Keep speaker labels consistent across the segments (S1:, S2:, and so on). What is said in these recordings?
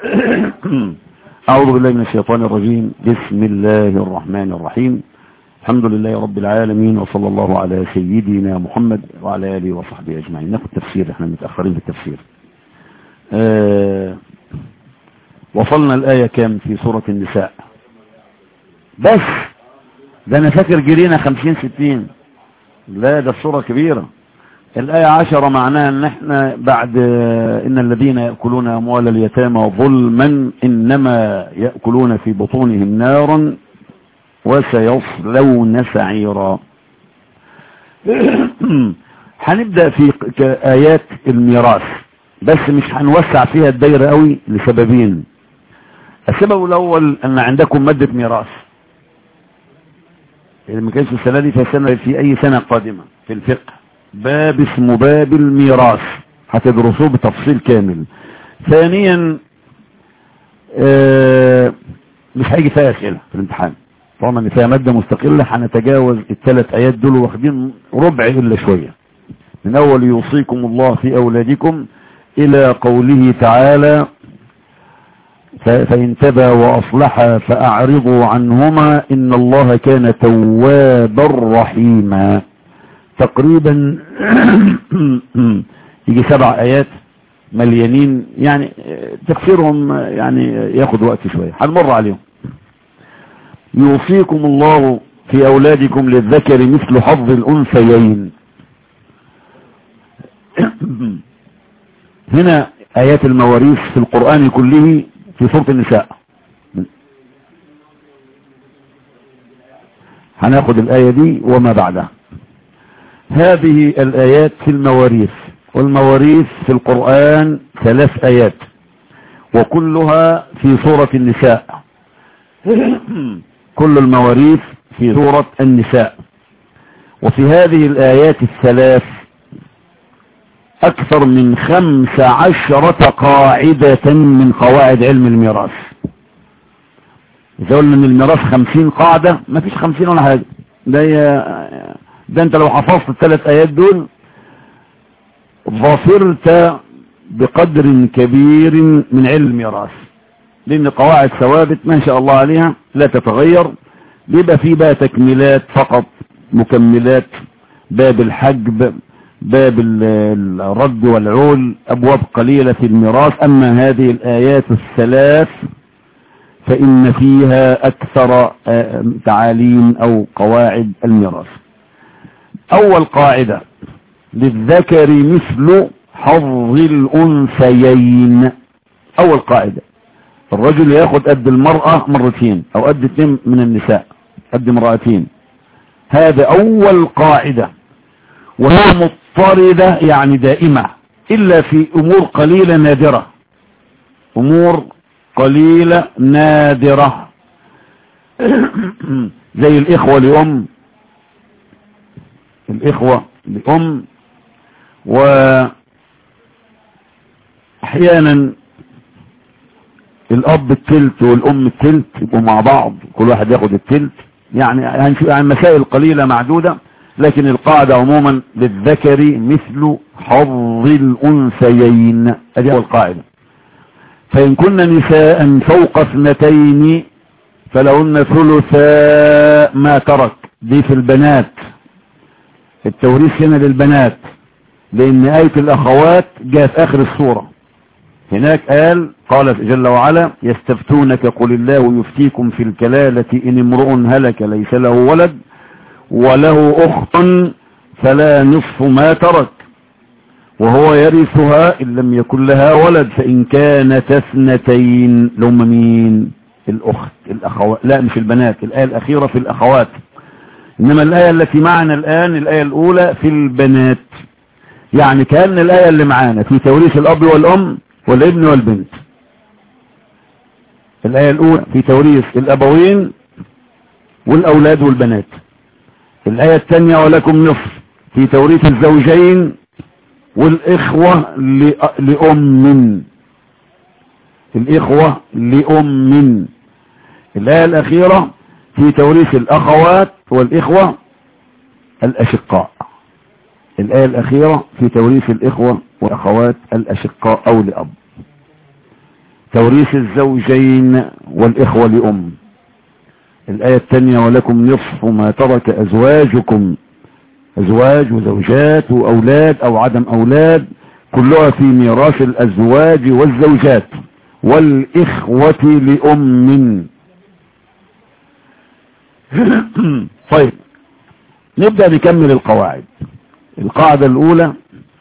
S1: أعوذ بالله من الشيطان الرجيم بسم الله الرحمن الرحيم الحمد لله رب العالمين وصلى الله على سيدنا محمد وعلى آله وصحبه أجمعين ناخد تفسير احنا متأخرين في التفسير آه وصلنا الآية كام في سورة النساء بس ده أنا فاكر جرينا خمسين ستين لا ده السورة كبيرة الآية عشرة معناها ان احنا بعد ان الذين يأكلون اموال اليتامى ظلما انما يأكلون في بطونهم نارا وسيصلون سعيرا هنبدأ في آيات الميراث بس مش هنوسع فيها الدايرة قوي لسببين السبب الاول ان عندكم مادة ميراث اللي ما كانش السنة دي فسنة في اي سنة قادمة في الفقه باب اسمه باب الميراث هتدرسوه بتفصيل كامل ثانيا آه مش هيجي فيها اسئله في الامتحان طالما ان فيها ماده مستقله هنتجاوز الثلاث ايات دول واخدين ربع الا شويه من اول يوصيكم الله في اولادكم الى قوله تعالى فإن تبى وأصلح فأعرضوا عنهما إن الله كان توابا رحيما تقريبا يجي سبع آيات مليانين يعني تفسيرهم يعني ياخد وقت شوية هنمر عليهم يوصيكم الله في أولادكم للذكر مثل حظ الأنثيين هنا آيات المواريث في القرآن كله في سورة النساء هناخد الآية دي وما بعدها هذه الآيات في المواريث والمواريث في القرآن ثلاث آيات وكلها في سورة النساء كل المواريث في سورة النساء وفي هذه الآيات الثلاث أكثر من خمس عشرة قاعدة من قواعد علم الميراث إذا قلنا أن الميراث خمسين قاعدة ما فيش خمسين ولا حاجة ده ده أنت لو حفظت الثلاث آيات دول ظفرت بقدر كبير من علم الميراث لأن قواعد ثوابت ما شاء الله عليها لا تتغير بيبقى في بقى تكميلات فقط مكملات باب الحجب باب الرد والعول أبواب قليلة في الميراث أما هذه الآيات الثلاث فإن فيها أكثر تعاليم أو قواعد الميراث أول قاعدة للذكر مثل حظ الأنثيين أول قاعدة الرجل ياخد قد المرأة مرتين أو قد اثنين من النساء قد امرأتين هذا أول قاعدة وهي مضطردة يعني دائمة إلا في أمور قليلة نادرة أمور قليلة نادرة زي الإخوة لأم الإخوة لأم وأحيانا الأب التلت والأم التلت يبقوا مع بعض كل واحد ياخد التلت يعني يعني مسائل قليلة معدودة لكن القاعدة عموما للذكر مثل حظ الأنثيين هذه أول قاعدة فإن كن نساء فوق اثنتين فلهن ثلثا ما ترك دي في البنات التوريث هنا للبنات لأن آية الأخوات جاء في آخر السورة هناك قال قال جل وعلا يستفتونك قل الله يفتيكم في الكلالة إن امرؤ هلك ليس له ولد وله أخت فلا نصف ما ترك وهو يرثها إن لم يكن لها ولد فإن كانت اثنتين لهم مين الأخت الأخوات لا مش البنات الآية الأخيرة في الأخوات إنما الآية التي معنا الآن الآية الأولى في البنات يعني كأن الآية اللي معانا في توريث الأب والأم والابن والبنت الآية الأولى في توريث الأبوين والأولاد والبنات الآية الثانية ولكم نصف في توريث الزوجين والإخوة لأم الإخوة لأم الآية الأخيرة في توريث الأخوات والإخوة الأشقاء الآية الأخيرة في توريث الإخوة والأخوات الأشقاء أو لأب توريث الزوجين والإخوة لأم الآية الثانية ولكم نصف ما ترك أزواجكم أزواج وزوجات وأولاد أو عدم أولاد كلها في ميراث الأزواج والزوجات والإخوة لأم طيب نبدأ نكمل القواعد القاعدة الأولى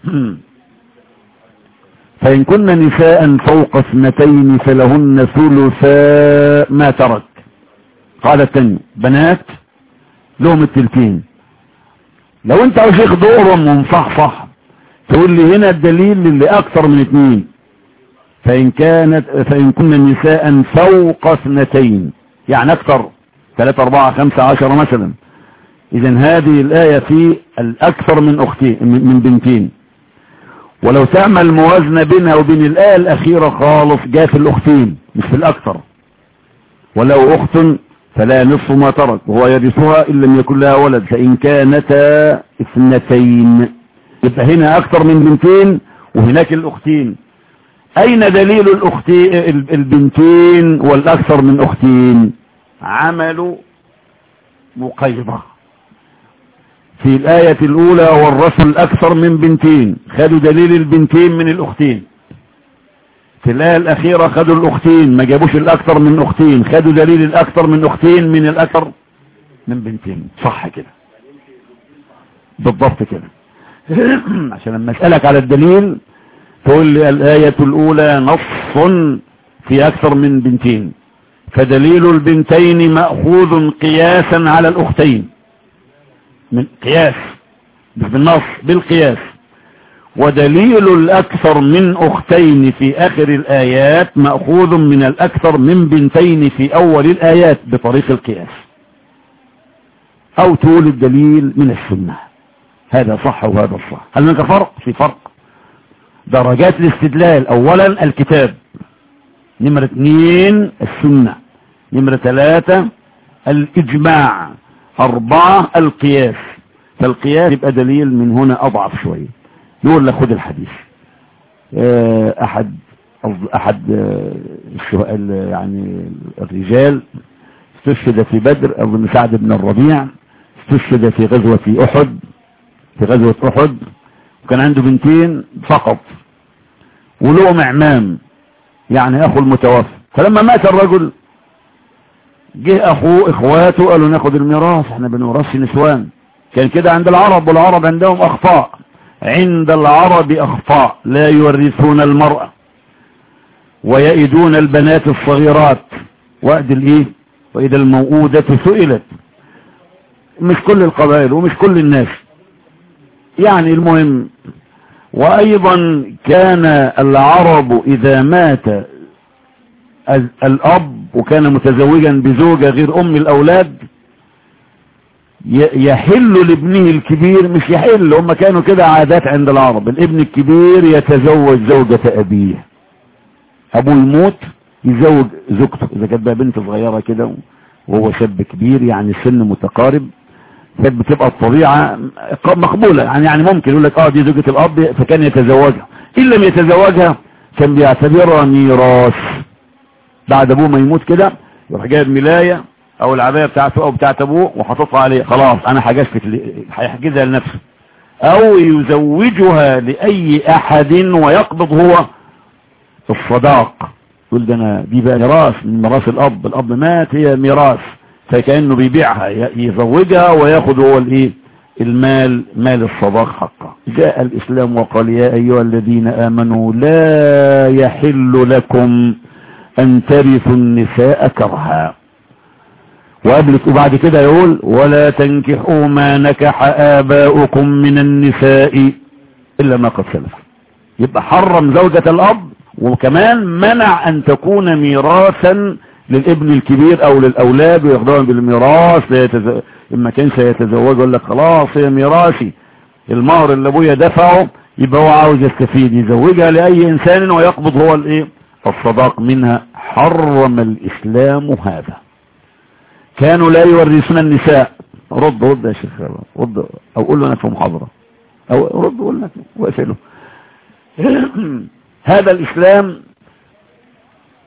S1: فإن كن نساء فوق اثنتين فلهن ثلثاء ما ترك قاعدة الثانية بنات لهم التلتين لو انت يا شيخ دور ومصحصح تقول لي هنا الدليل اللي اكثر من اثنين فإن كانت فإن كن نساء فوق اثنتين يعني اكثر ثلاثة اربعة خمسة عشر مثلا اذا هذه الآية في الاكثر من اختين من بنتين ولو تعمل موازنة بينها وبين الآية الاخيرة خالص جاء في الاختين مش في الاكثر ولو اخت فلا نصف ما ترك وهو يرثها ان لم يكن لها ولد فان كانتا اثنتين يبقى هنا اكثر من بنتين وهناك الاختين اين دليل الاختين البنتين والاكثر من اختين عملوا مقيضة في الآية الأولى والرسل الأكثر من بنتين خدوا دليل البنتين من الأختين في الآية الأخيرة خدوا الأختين ما جابوش الأكثر من أختين خدوا دليل الأكثر من أختين من الأكثر من بنتين صح كده بالضبط كده عشان لما أسألك على الدليل تقول لي الآية الأولى نص في أكثر من بنتين فدليل البنتين مأخوذ قياسا على الأختين من قياس مش بالنص بالقياس ودليل الأكثر من أختين في آخر الآيات مأخوذ من الأكثر من بنتين في أول الآيات بطريق القياس أو تقول الدليل من السنة هذا صح وهذا صح هل هناك فرق؟ في فرق درجات الاستدلال أولا الكتاب نمرة اثنين السنة نمرة ثلاثة الإجماع أربعة القياس فالقياس يبقى دليل من هنا أضعف شوية يقول لك خد الحديث أحد أحد يعني الرجال استشهد في بدر أظن سعد بن الربيع استشهد في غزوة أحد في غزوة أحد وكان عنده بنتين فقط ولهم اعمام يعني اخو المتوفى فلما مات الرجل جه اخوه اخواته قالوا ناخد الميراث احنا بنورث نسوان كان كده عند العرب والعرب عندهم اخطاء عند العرب اخطاء لا يورثون المرأة ويئدون البنات الصغيرات وقد الايه واذا الموؤودة سئلت مش كل القبائل ومش كل الناس يعني المهم وأيضا كان العرب إذا مات الأب وكان متزوجا بزوجة غير أم الأولاد يحل لابنه الكبير مش يحل هم كانوا كده عادات عند العرب الابن الكبير يتزوج زوجة أبيه أبوه يموت يزوج زوجته إذا كانت بقى بنت صغيرة كده وهو شاب كبير يعني سن متقارب كانت بتبقى الطبيعة مقبولة يعني يعني ممكن يقول لك اه دي زوجة الاب فكان يتزوجها ان لم يتزوجها كان بيعتبرها ميراث بعد ابوه ما يموت كده يروح جايب ملاية او العباية بتاعته او بتاعت ابوه وحاططها عليه خلاص انا حجزت هيحجزها لنفسه او يزوجها لاي احد ويقبض هو الصداق يقول ده انا دي بقى ميراث من ميراث الاب الاب مات هي ميراث فكأنه بيبيعها يزوجها وياخد هو الايه المال مال الصداق حقه جاء الإسلام وقال يا أيها الذين آمنوا لا يحل لكم أن ترثوا النساء كرها وقبلك وبعد كده يقول ولا تنكحوا ما نكح آباؤكم من النساء إلا ما قد سلف يبقى حرم زوجة الأب وكمان منع أن تكون ميراثا للابن الكبير او للاولاد وياخدوها بالميراث ليتز... اما كان سيتزوج يقول لك خلاص هي ميراثي المهر اللي ابويا دفعه يبقى هو عاوز يستفيد يزوجها لاي انسان ويقبض هو الايه الصداق منها حرم الاسلام هذا كانوا لا يورثون النساء رد رد يا شيخ رد او قول له انا في محاضره او رد قول لك واساله هذا الاسلام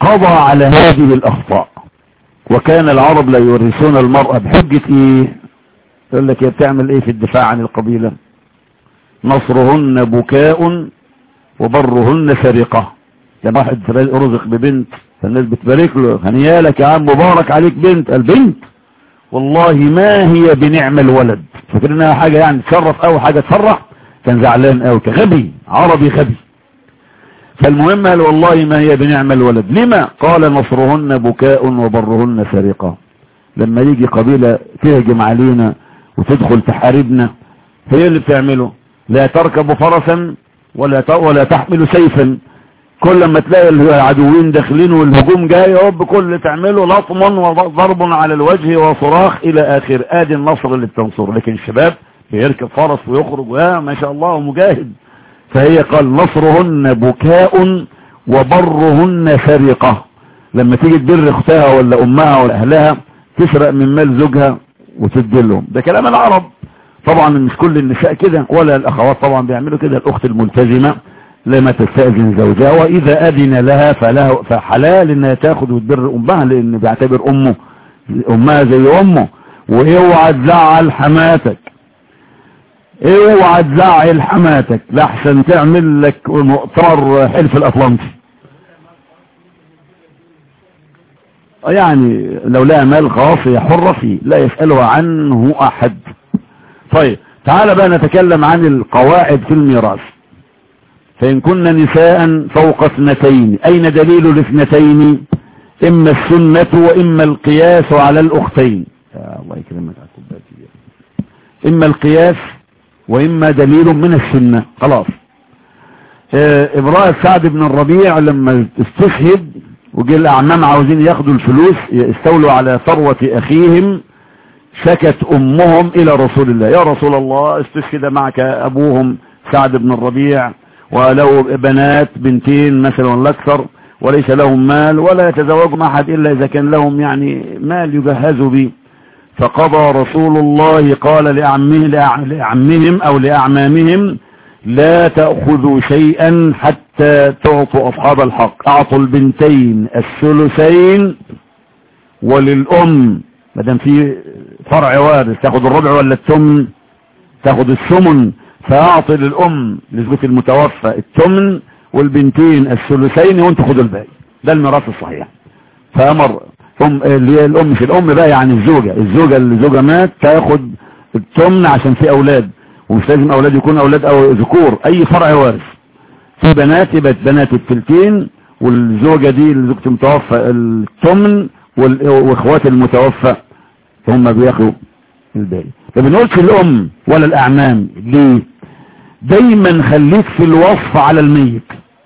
S1: قضى على هذه الأخطاء وكان العرب لا يورثون المرأة بحجة ايه يقول لك هي بتعمل ايه في الدفاع عن القبيلة نصرهن بكاء وبرهن سرقة كان واحد رزق ببنت فالناس بتبارك له هنيالك يا عم مبارك عليك بنت البنت والله ما هي بنعم الولد فكر انها حاجة يعني تشرف او حاجة تفرح كان زعلان او كغبي عربي غبي فالمهم قال والله ما هي بنعم الولد لما قال نصرهن بكاء وبرهن سرقة لما يجي قبيلة تهجم علينا وتدخل تحاربنا هي اللي بتعمله لا تركب فرسا ولا ولا تحمل سيفا كل ما تلاقي العدوين داخلين والهجوم جاي هوب كل اللي تعمله لطم وضرب على الوجه وصراخ الى اخر ادي النصر اللي بتنصر لكن الشباب بيركب فرس ويخرج ويا ما شاء الله مجاهد فهي قال نصرهن بكاء وبرهن سرقة لما تيجي تبر اختها ولا امها ولا اهلها تسرق من مال زوجها وتدلهم ده كلام العرب طبعا مش كل النساء كده ولا الاخوات طبعا بيعملوا كده الاخت الملتزمة لما تستأذن زوجها واذا اذن لها فله فحلال انها تاخد وتبر امها لان بيعتبر امه امها زي امه واوعى تزعل حماتك اوعى تزعل حماتك لحسن تعمل لك مؤتمر حلف الاطلنطي يعني لو لها مال خاص هي حرة فيه لا يسألها عنه احد طيب تعال بقى نتكلم عن القواعد في الميراث فإن كن نساء فوق اثنتين أين دليل الاثنتين إما السنة وإما القياس على الأختين يا الله يكرمك على الكوبايه إما القياس وإما دليل من السنة خلاص اه إبراء سعد بن الربيع لما استشهد وجي الأعمام عاوزين ياخدوا الفلوس يستولوا على ثروة أخيهم شكت أمهم إلى رسول الله يا رسول الله استشهد معك أبوهم سعد بن الربيع ولو بنات بنتين مثلا ولا أكثر وليس لهم مال ولا يتزوجون أحد إلا إذا كان لهم يعني مال يجهزوا به فقضى رسول الله قال لأعمه لأعمهم أو لأعمامهم لا تأخذوا شيئا حتى تعطوا أصحاب الحق أعطوا البنتين الثلثين وللأم مدام في فرع وارث تاخد الربع ولا الثمن تاخد الثمن فأعطي للأم لزوجة المتوفى الثمن والبنتين الثلثين وانت خدوا الباقي ده الميراث الصحيح فأمر أم اللي هي الأم في الأم بقى يعني الزوجة الزوجة اللي زوجها مات تاخد الثمن عشان في أولاد ومش لازم أولاد يكون أولاد أو ذكور أي فرع وارث في بنات يبقى بنات التلتين والزوجة دي اللي زوجة المتوفى الثمن واخوات المتوفى هم بياخدوا الباقي ما بنقولش الأم ولا الأعمام ليه دايما خليك في الوصف على الميت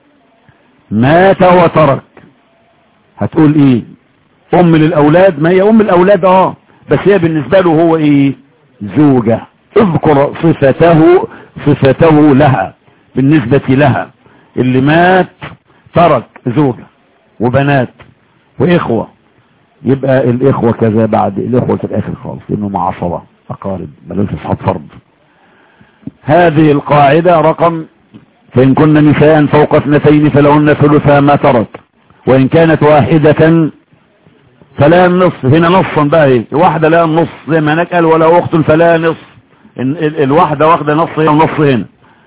S1: مات وترك هتقول ايه ام للاولاد ما هي ام الاولاد اه بس هي بالنسبة له هو ايه زوجة اذكر صفته صفته لها بالنسبة لها اللي مات ترك زوجة وبنات واخوة يبقى الاخوة كذا بعد الاخوة في الاخر خالص لانه معصبة اقارب بلاش اصحاب فرض هذه القاعدة رقم فإن كن نساء فوق اثنتين فلهن ثلثا ما ترك وإن كانت واحدة فلا النصف هنا نصا بقى ايه واحدة لا النص زي ما هناك قال ولا أخت فلا نصف الواحدة واخدة نص هنا ونص هنا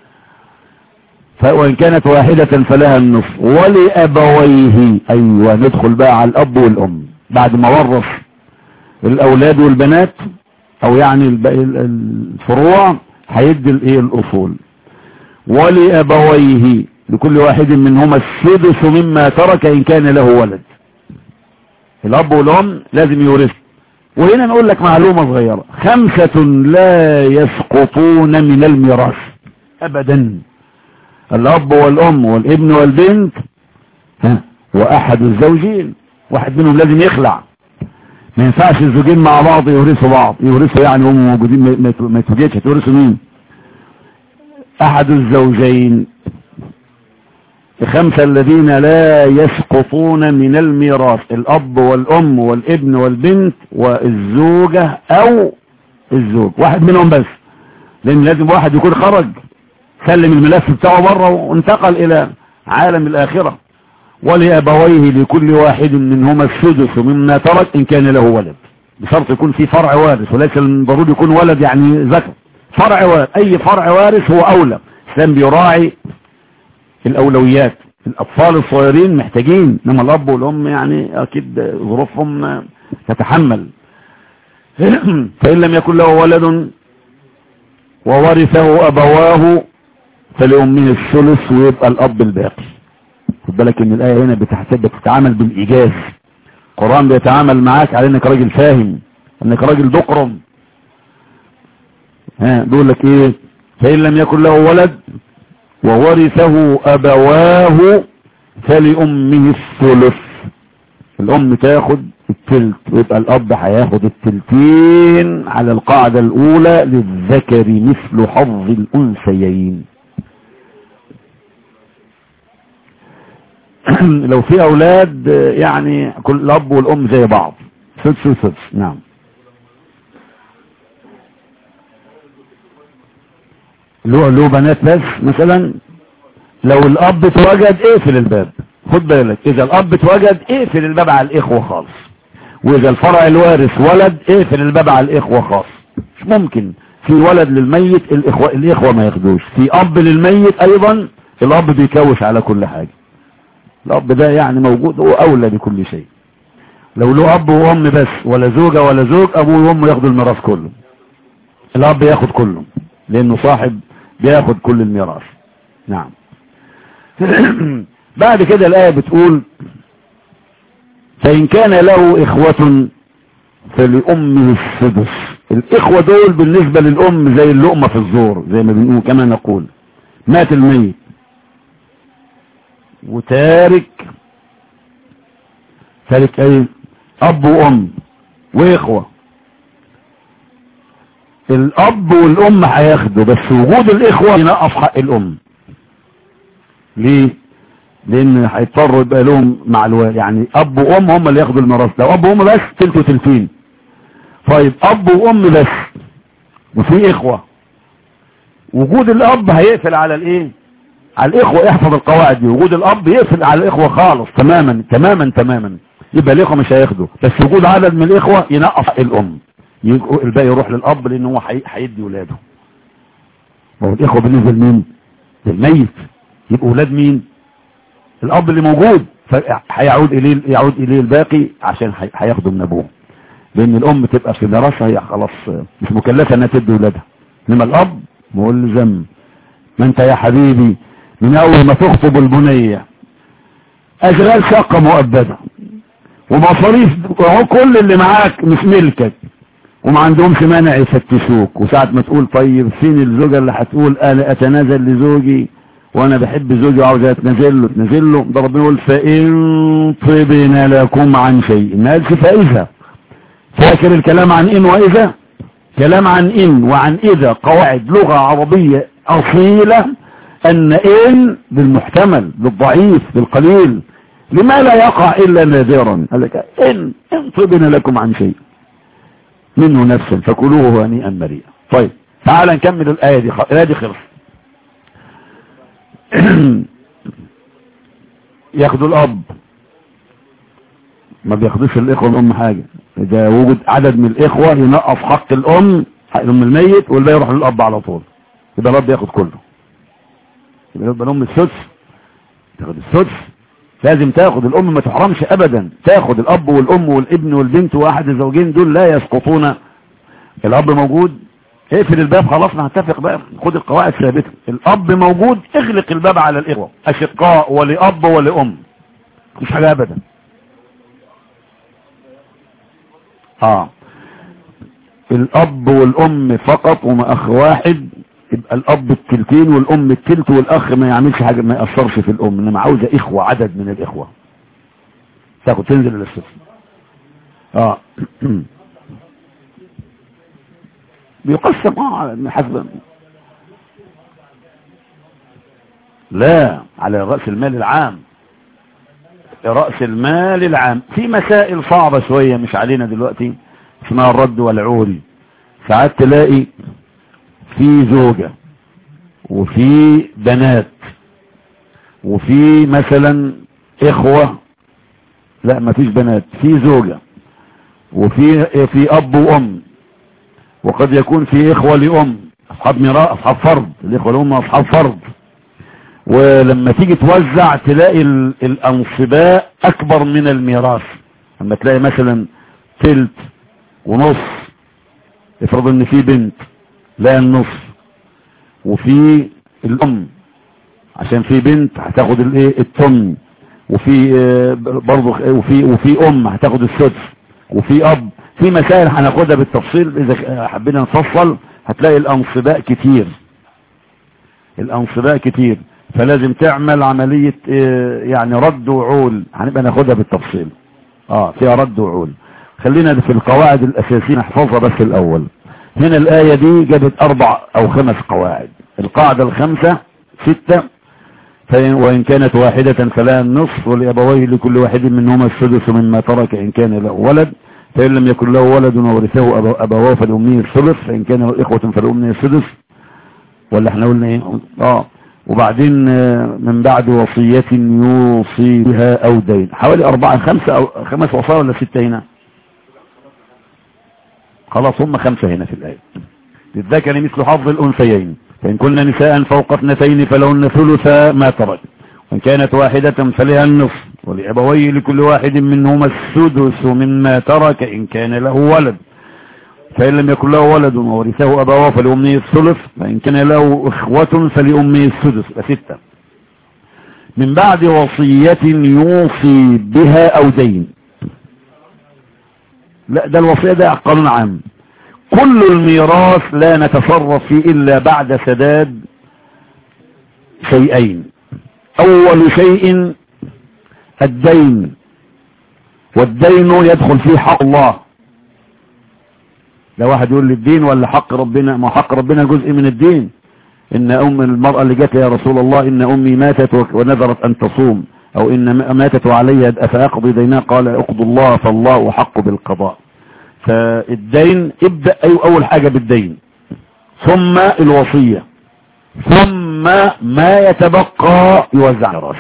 S1: وإن كانت واحدة فلها النصف ولأبويه أيوة ندخل بقى على الأب والأم بعد ما ورث الأولاد والبنات أو يعني الفروع هيدي الايه الاصول ولابويه لكل واحد منهما السدس مما ترك ان كان له ولد الاب والام لازم يورث وهنا نقول لك معلومة صغيرة خمسة لا يسقطون من الميراث ابدا الاب والام والابن والبنت ها واحد الزوجين واحد منهم لازم يخلع ما ينفعش الزوجين مع بعض يورثوا بعض يورثوا يعني هم موجودين ما يتوجدش هتورثوا مين احد الزوجين الخمسة الذين لا يسقطون من الميراث الاب والام والابن والبنت والزوجة او الزوج واحد منهم بس لان لازم واحد يكون خرج سلم الملف بتاعه بره وانتقل الى عالم الاخرة ولأبويه لكل واحد منهما السدس مما ترك إن كان له ولد بشرط يكون في فرع وارث وليس ضروري يكون ولد يعني ذكر فرع وارث أي فرع وارث هو أولى الإسلام بيراعي الأولويات الأطفال الصغيرين محتاجين إنما الأب والأم يعني أكيد ظروفهم تتحمل فإن لم يكن له ولد وورثه أبواه فلأمه الثلث ويبقى الأب الباقي خد بالك ان الآية هنا بتحسب بتتعامل بالإيجاز القرآن بيتعامل معاك على انك راجل فاهم انك راجل دقرم ها بيقول لك ايه فإن لم يكن له ولد وورثه أبواه فلأمه الثلث الأم تاخد التلت ويبقى الأب هياخد التلتين على القاعدة الأولى للذكر مثل حظ الأنثيين لو في أولاد يعني كل الأب والأم زي بعض سدس وسدس نعم له له بنات بس مثلا لو الأب اتوجد اقفل الباب خد بالك إذا الأب اتوجد اقفل الباب على الإخوة خالص وإذا الفرع الوارث ولد اقفل الباب على الإخوة خاص مش ممكن في ولد للميت الإخوة, الإخوة ما ياخدوش في أب للميت أيضا الأب بيكوش على كل حاجة الأب ده يعني موجود هو أولى بكل شيء لو له أب وأم بس ولا زوجة ولا زوج أبوه وأمه ياخدوا الميراث كله الأب ياخد كله لأنه صاحب بياخد كل الميراث نعم بعد كده الآية بتقول فإن كان له إخوة فلأمه السدس الإخوة دول بالنسبة للأم زي اللقمة في الزور زي ما بنقول كما نقول مات الميت وتارك تارك ايه اب وام واخوة الاب والام هياخدوا بس وجود الاخوة ينقص حق الام ليه لان هيضطروا يبقى لهم مع الوالد يعني اب وام هم اللي ياخدوا الميراث لو اب وام بس تلت وتلتين طيب اب وام بس وفي اخوة وجود الاب هيقفل على الايه على الاخوة احفظ القواعد دي وجود الاب يقفل على الاخوة خالص تماما تماما تماما يبقى الاخوة مش هياخدوا بس وجود عدد من الاخوة ينقص الام الباقي يروح للاب لان هو هيدي ولاده وهو الاخوة بالنسبة لمين للميت يبقوا ولاد مين الاب اللي موجود هيعود اليه يعود اليه الباقي عشان هياخدوا من ابوه لان الام تبقى في دراسة هي خلاص مش مكلفة انها تدي ولادها انما الاب ملزم ما انت يا حبيبي من اول ما تخطب البنية اشغال شقة مؤبدة ومصاريف كل اللي معاك مش ملكك وما عندهمش مانع يفتشوك وساعة ما تقول طيب فين الزوجة اللي هتقول انا اتنازل لزوجي وانا بحب زوجي وعاوز اتنازل له تنازل له ده ربنا يقول فان طبنا لكم عن شيء ما قالش فاذا فاكر الكلام عن ان واذا كلام عن ان وعن اذا قواعد لغة عربية اصيلة ان ان للمحتمل للضعيف للقليل لما لا يقع الا نادرا قال لك ان ان طبنا لكم عن شيء منه نفسا فكلوه هنيئا مريئا طيب تعال نكمل الايه دي الايه دي خلص ياخدوا الاب ما بياخدوش الاخوه الام حاجه اذا وجد عدد من الاخوه ينقص حق الام حق الام الميت والباقي يروح للاب على طول يبقى الاب ياخد كله يبقى الام السدس تاخد السدس لازم تاخد الام ما تحرمش ابدا تاخد الاب والام والابن والبنت واحد الزوجين دول لا يسقطون الاب موجود اقفل الباب خلاص نتفق بقى خد القواعد ثابته الاب موجود اغلق الباب على الاخوه اشقاء ولاب ولام مش حاجه ابدا اه الاب والام فقط وما اخ واحد يبقى الاب التلتين والام التلت والاخ ما يعملش حاجه ما ياثرش في الام انما عاوزه اخوه عدد من الاخوه تاخد تنزل للصفر اه بيقسم اه حسب لا على رأس المال العام رأس المال العام في مسائل صعبة شوية مش علينا دلوقتي اسمها الرد والعول ساعات تلاقي في زوجة وفي بنات وفي مثلا اخوة لا مفيش بنات في زوجة وفي في اب وام وقد يكون في اخوة لام اصحاب ميراث اصحاب فرض الاخوة لام اصحاب فرض ولما تيجي توزع تلاقي الانصباء اكبر من الميراث لما تلاقي مثلا تلت ونص افرض ان في بنت لا النص وفي الام عشان في بنت هتاخد الايه التمن وفي برضه وفي وفي ام هتاخد السدس وفي اب في مسائل هناخدها بالتفصيل اذا حبينا نفصل هتلاقي الانصباء كتير الانصباء كتير فلازم تعمل عملية يعني رد وعول هنبقى ناخدها بالتفصيل اه فيها رد وعول خلينا في القواعد الاساسية نحفظها بس الاول هنا الاية دي جابت اربع او خمس قواعد القاعدة الخمسة ستة وإن كانت واحدة فلا النصف ولأبويه لكل واحد منهما السدس مما ترك إن كان له ولد فإن لم يكن له ولد وورثه أبواه فالأمني الثلث فإن كان له إخوة فالأمني السدس ولا احنا قلنا ايه اه وبعدين من بعد وصية يوصي بها او دين حوالي اربعة خمسة او خمس وصايا ولا ستة هنا خلاص هم خمسة هنا في الآية للذكر مثل حظ الأنثيين فإن كن نساء فوق اثنتين فلهن ثلث ما ترك وإن كانت واحدة فلها النصف ولأبويه لكل واحد منهما السدس مما ترك إن كان له ولد فإن لم يكن له ولد وورثه أبواه فلأمه الثلث فإن كان له إخوة فلأمه السدس ستة من بعد وصية يوصي بها أو دين لا ده الوصية ده قانون عام كل الميراث لا نتصرف فيه إلا بعد سداد شيئين أول شيء الدين والدين يدخل فيه حق الله لو واحد يقول لي الدين ولا حق ربنا ما حق ربنا جزء من الدين ان ام المرأة اللي جت يا رسول الله ان امي ماتت ونذرت ان تصوم او ان ماتت وعلي فاقضي دينها قال اقضوا الله فالله حق بالقضاء فالدين ابدأ أي اول حاجة بالدين ثم الوصية ثم ما يتبقى يوزع الراس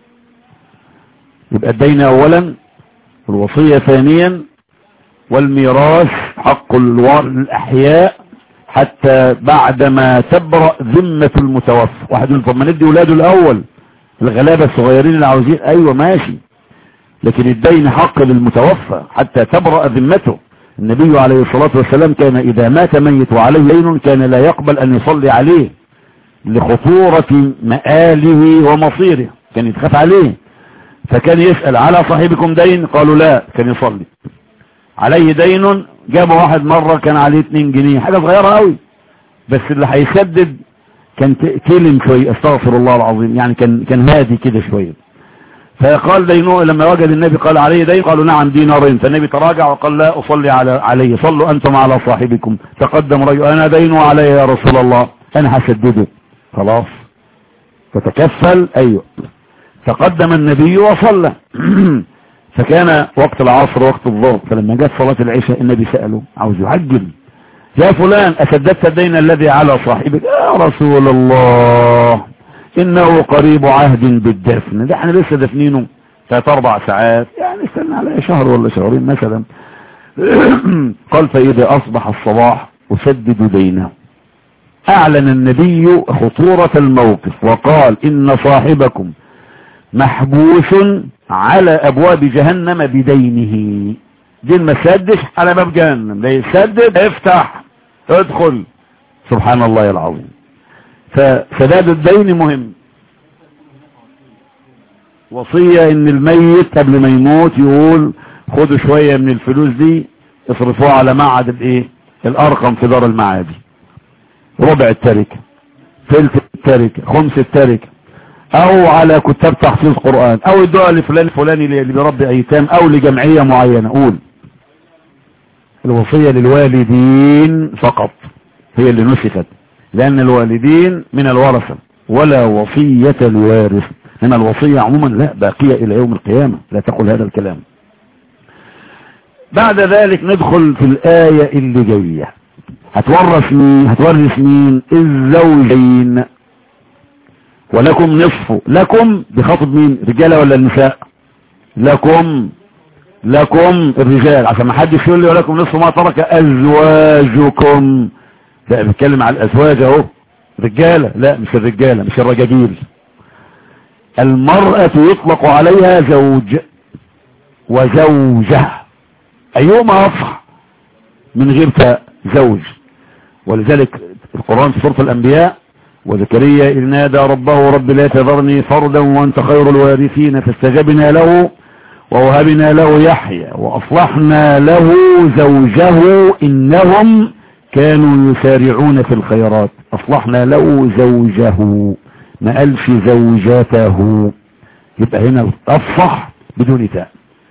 S1: يبقى الدين اولا الوصية ثانيا والميراث حق الأحياء حتى بعدما تبرأ ذمة المتوفى واحد يقول طب ما ندي ولاده الأول الغلابة الصغيرين اللي عاوزين أيوة ماشي لكن الدين حق للمتوفى حتى تبرأ ذمته النبي عليه الصلاة والسلام كان إذا مات ميت وعليه دين كان لا يقبل أن يصلي عليه لخطورة مآله ومصيره كان يتخاف عليه فكان يسأل على صاحبكم دين قالوا لا كان يصلي عليه دين جاب واحد مرة كان عليه 2 جنيه حاجة صغيرة قوي بس اللي هيسدد كان كلم شوية استغفر الله العظيم يعني كان كان هادي كده شوية فقال دينه لما وجد النبي قال عليه دين قالوا نعم دينارين فالنبي تراجع وقال لا أصلي على عليه صلوا أنتم على صاحبكم تقدم رجل أنا دينه علي يا رسول الله أنا هسدده خلاص تتكفل أيوه تقدم النبي وصلى فكان وقت العصر وقت الظهر فلما جت صلاة العشاء النبي سأله عاوز يعجل يا فلان أسددت الدين الذي على صاحبك يا رسول الله إنه قريب عهد بالدفن ده احنا لسه دفنينه ثلاث أربع ساعات يعني استنى على شهر ولا شهرين مثلا قال فإذا أصبح الصباح أسدد دينه أعلن النبي خطورة الموقف وقال إن صاحبكم محبوس على ابواب جهنم بدينه دين ما سدش على باب جهنم ده يسدد افتح ادخل سبحان الله العظيم فسداد الدين مهم وصية ان الميت قبل ما يموت يقول خدوا شوية من الفلوس دي اصرفوها على معهد الايه الارقم في دار المعادي ربع التركة ثلث التركة خمس التركة او على كتاب تحفيظ قرآن او الدعاء لفلان فلاني اللي بيربي ايتام او لجمعية معينة قول الوصية للوالدين فقط هي اللي نسخت لان الوالدين من الورثة ولا وصية الوارث هنا الوصية عموما لا باقية الى يوم القيامة لا تقول هذا الكلام بعد ذلك ندخل في الآية اللي جاية هتورث مين هتورث مين الزوجين ولكم نصف لكم بخاطب مين رجالة ولا النساء لكم لكم الرجال عشان ما حدش يقول لي ولكم نصف ما ترك ازواجكم لا بيتكلم على الازواج اهو رجاله لا مش الرجاله مش الرجاجيل المرأة يطلق عليها زوج وزوجة ايهما افصح من غير تاء زوج ولذلك القرآن في سورة الانبياء وزكريا إذ نادى ربه رب لا تذرني فردا وانت خير الوارثين فاستجبنا له ووهبنا له يحيى وأصلحنا له زوجه إنهم كانوا يسارعون في الخيرات أصلحنا له زوجه ما قالش زوجته يبقى هنا أفصح بدون تاء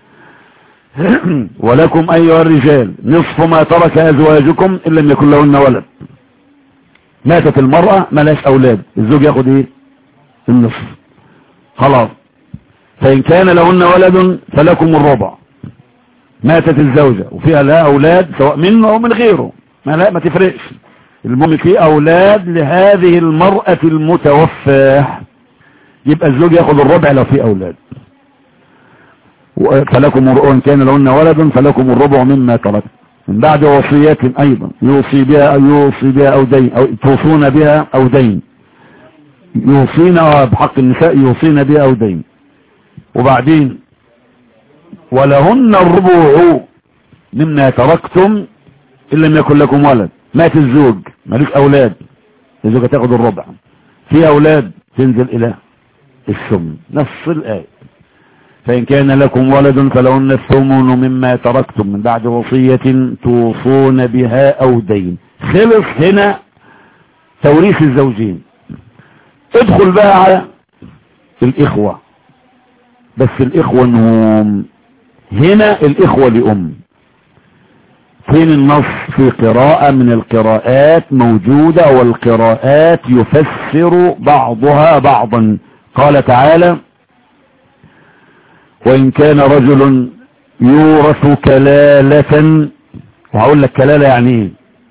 S1: ولكم أيها الرجال نصف ما ترك أزواجكم إن لم يكن لهن ولد ماتت المرأة ملاش أولاد الزوج ياخد إيه النصف خلاص فإن كان لهن ولد فلكم الربع ماتت الزوجة وفيها لا أولاد سواء منه أو من غيره ما لا ما تفرقش المهم في أولاد لهذه المرأة المتوفاة يبقى الزوج ياخد الربع لو في أولاد فلكم وإن كان لهن ولد فلكم الربع مما ترك من بعد وصيات أيضا يوصي بها أو يوصي بها أو دين أو توصون بها أو دين يوصين بحق النساء يوصين بها أو دين وبعدين ولهن الربع مما تركتم إن لم يكن لكم ولد مات الزوج مالك أولاد الزوجة تاخد الربع في أولاد تنزل إلى الثمن نص الآية فإن كان لكم ولد فلهن الثمن مما تركتم من بعد وصية توصون بها أو دين خلص هنا توريث الزوجين ادخل بقى على الإخوة بس الإخوة انهم هنا الإخوة لأم فين النص في قراءة من القراءات موجودة والقراءات يفسر بعضها بعضا قال تعالى وإن كان رجل يورث كلالة وهقول لك كلالة يعني ايه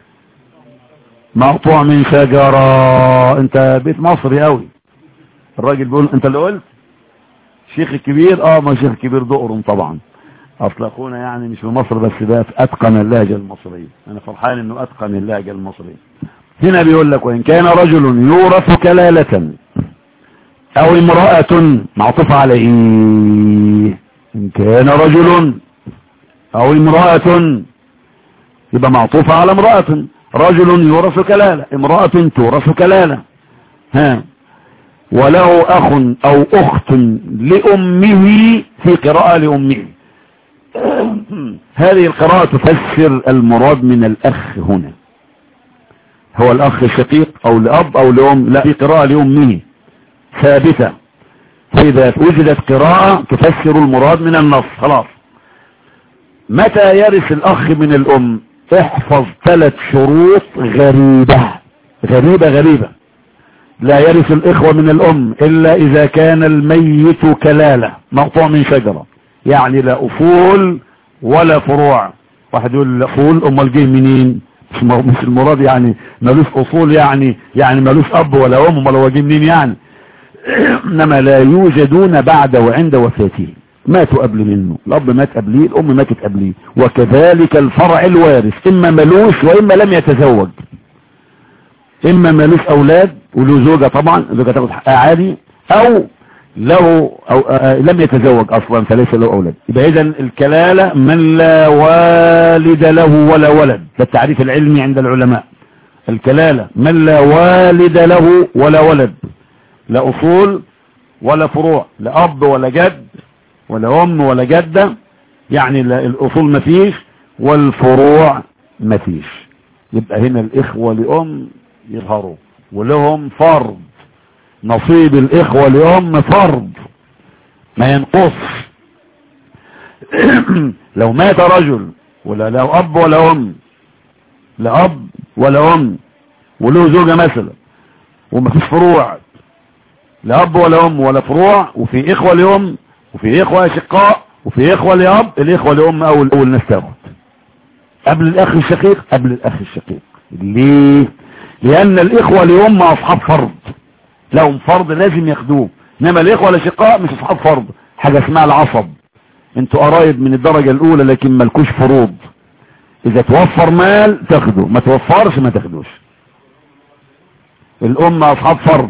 S1: مقطوع من شجرة انت بيت مصري قوي الراجل بيقول انت اللي قلت شيخ الكبير اه ما شيخ الكبير دقرم طبعا اصل اخونا يعني مش في مصر بس ده في اتقن اللهجة المصرية انا فرحان انه اتقن اللهجة المصرية هنا بيقول لك وان كان رجل يورث كلالة او امرأة معطوف على ايه ان كان رجل او امرأة يبقى معطوف على امرأة رجل يورث كلالة امرأة تورث كلالة ها وله اخ او اخت لامه في قراءة لامه هذه القراءة تفسر المراد من الاخ هنا هو الاخ الشقيق او لاب او لام لا في قراءة لامه ثابتة فإذا وجدت قراءة تفسر المراد من النص خلاص متى يرث الأخ من الأم احفظ ثلاث شروط غريبة غريبة غريبة لا يرث الإخوة من الأم إلا إذا كان الميت كلالة مقطوع من شجرة يعني لا أصول ولا فروع واحد يقول أصول أمال جه منين مش المراد يعني ملوش أصول يعني يعني ملوش أب ولا أم ولا هو جه منين يعني انما لا يوجدون بعد وعند وفاته ماتوا قبل منه الاب مات قبليه الام ماتت قبليه وكذلك الفرع الوارث اما ملوش واما لم يتزوج اما ملوش اولاد وله زوجة طبعا زوجة تاخد حقها عادي او له أو آه لم يتزوج اصلا فليس له اولاد يبقى اذا الكلالة من لا والد له ولا ولد ده التعريف العلمي عند العلماء الكلالة من لا والد له ولا ولد لا اصول ولا فروع لا اب ولا جد ولا ام ولا جدة يعني الاصول مفيش والفروع مفيش يبقى هنا الاخوة لام يظهروا ولهم فرض نصيب الاخوة لام فرض ما ينقص لو مات رجل ولا له اب ولا ام لا اب ولا ام وله زوجة مثلا ومفيش فروع لا اب ولا ام ولا فروع وفي اخوة لام وفي اخوة اشقاء وفي اخوة لاب الاخوة لام اول اول ناس تاخد قبل الاخ الشقيق قبل الاخ الشقيق ليه لان الاخوة لام اصحاب فرض لهم فرض لازم ياخدوه انما الاخوة الاشقاء مش اصحاب فرض حاجة اسمها العصب انتوا قرايب من الدرجة الاولى لكن ملكوش فروض اذا توفر مال تاخده ما توفرش ما تاخدوش الامة اصحاب فرض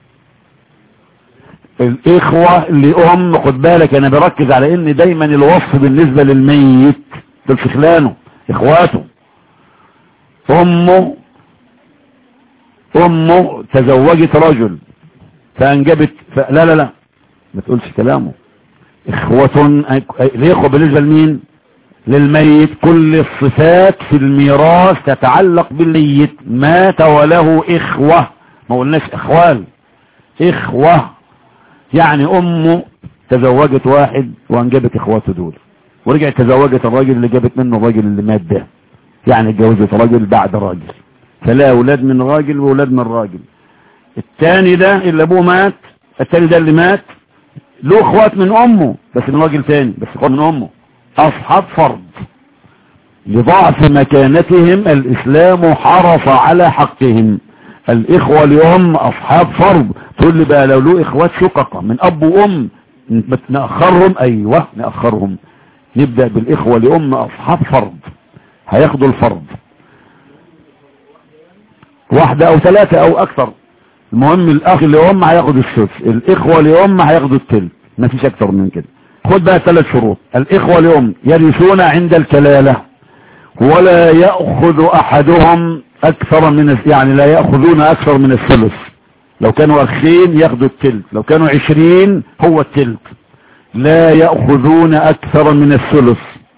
S1: الاخوة لام خد بالك انا بركز على ان دايما الوصف بالنسبة للميت دول خلانه اخواته امه امه تزوجت رجل فانجبت ف... لا لا لا ما تقولش كلامه اخوة الاخوة بالنسبة لمين للميت كل الصفات في الميراث تتعلق بالميت مات وله اخوة ما قلناش اخوال اخوة يعني امه تزوجت واحد وانجبت اخواته دول ورجعت تزوجت الراجل اللي جابت منه الراجل اللي مات ده يعني اتجوزت راجل بعد راجل فلا اولاد من راجل واولاد من راجل التاني ده اللي ابوه مات التاني ده اللي مات له اخوات من امه بس من راجل تاني بس اخوات من امه اصحاب فرض لضعف مكانتهم الاسلام حرص على حقهم الاخوة اليوم اصحاب فرض تقول لي بقى لو له اخوات شققة من اب وام نأخرهم ايوه نأخرهم نبدأ بالاخوة لام اصحاب فرض هياخدوا الفرض واحدة او ثلاثة او اكثر المهم الاخ لام هياخد السدس الاخوة لام هياخدوا التلت ما فيش اكتر من كده خد بقى ثلاث شروط الاخوة لام يرثون عند الكلالة ولا يأخذ احدهم اكثر من يعني لا يأخذون اكثر من الثلث لو كانوا اخين ياخدوا التلت لو كانوا عشرين هو التلت لا يأخذون اكثر من الثلث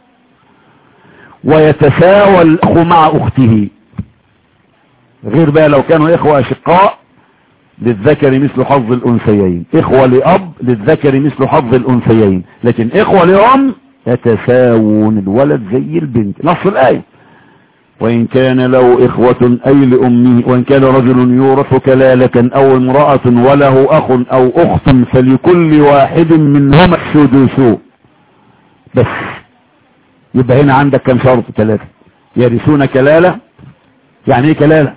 S1: ويتساوى الاخ مع اخته غير بقى لو كانوا اخوة اشقاء للذكر مثل حظ الانثيين اخوة لاب للذكر مثل حظ الانثيين لكن اخوة لام يتساوون الولد زي البنت نص الايه وإن كان له إخوة أي لأمه وإن كان رجل يورث كلالة أو امرأة وله أخ أو أخت فلكل واحد منهما السدس بس يبقى هنا عندك كم شرط ثلاثة يرثون كلالة يعني ايه كلالة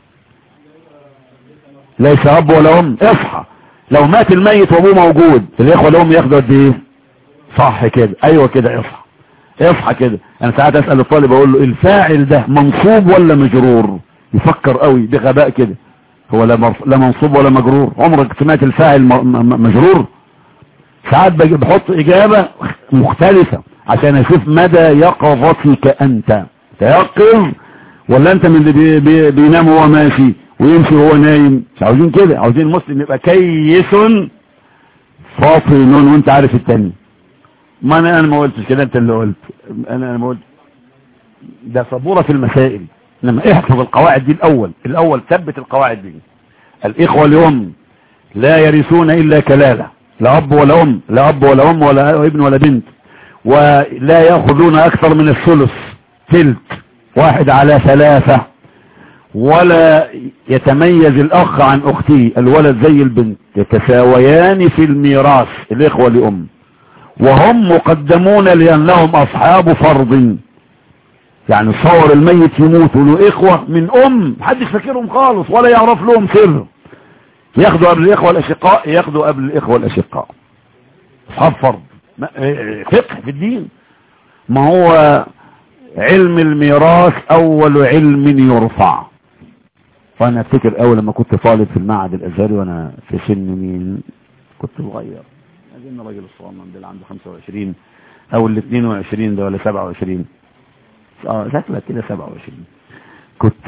S1: ليس أب ولا أم اصحى لو مات الميت وابوه موجود الإخوة الأم ياخدوا قد ايه صح كده أيوة كده اصحى اصحى كده انا ساعات اسأل الطالب اقول له الفاعل ده منصوب ولا مجرور يفكر قوي بغباء كده هو لا, مرف... لا منصوب ولا مجرور عمرك سمعت الفاعل م... م... مجرور ساعات بحط اجابة مختلفة عشان اشوف مدى يقظتك انت تيقظ ولا انت من اللي بي... بي... بينام وهو ماشي ويمشي وهو نايم مش عاوزين كده عاوزين المسلم يبقى كيس فاطن وانت عارف التاني ما انا انا ما قلتش كده انت اللي قلت انا انا ما قلت ده صبورة في المسائل لما احفظ القواعد دي الاول الاول ثبت القواعد دي الاخوة اليوم لا يرثون الا كلالة لا اب ولا ام لا اب ولا ام ولا ابن ولا بنت ولا ياخذون اكثر من الثلث تلت واحد على ثلاثة ولا يتميز الاخ عن اخته الولد زي البنت يتساويان في الميراث الاخوة لام وهم مقدمون لأنهم أصحاب فرض يعني صور الميت يموت له إخوة من أم محدش فاكرهم خالص ولا يعرف لهم سر ياخدوا قبل الإخوة الأشقاء ياخدوا قبل الإخوة الأشقاء أصحاب فرض فقه في الدين ما هو علم الميراث أول علم يرفع وأنا أفتكر أول لما كنت طالب في المعهد الأزهري وأنا في سن مين كنت صغير اظن راجل الصوامن ده اللي عنده 25 او ال 22 ده ولا 27 اه شكلك كده 27 كنت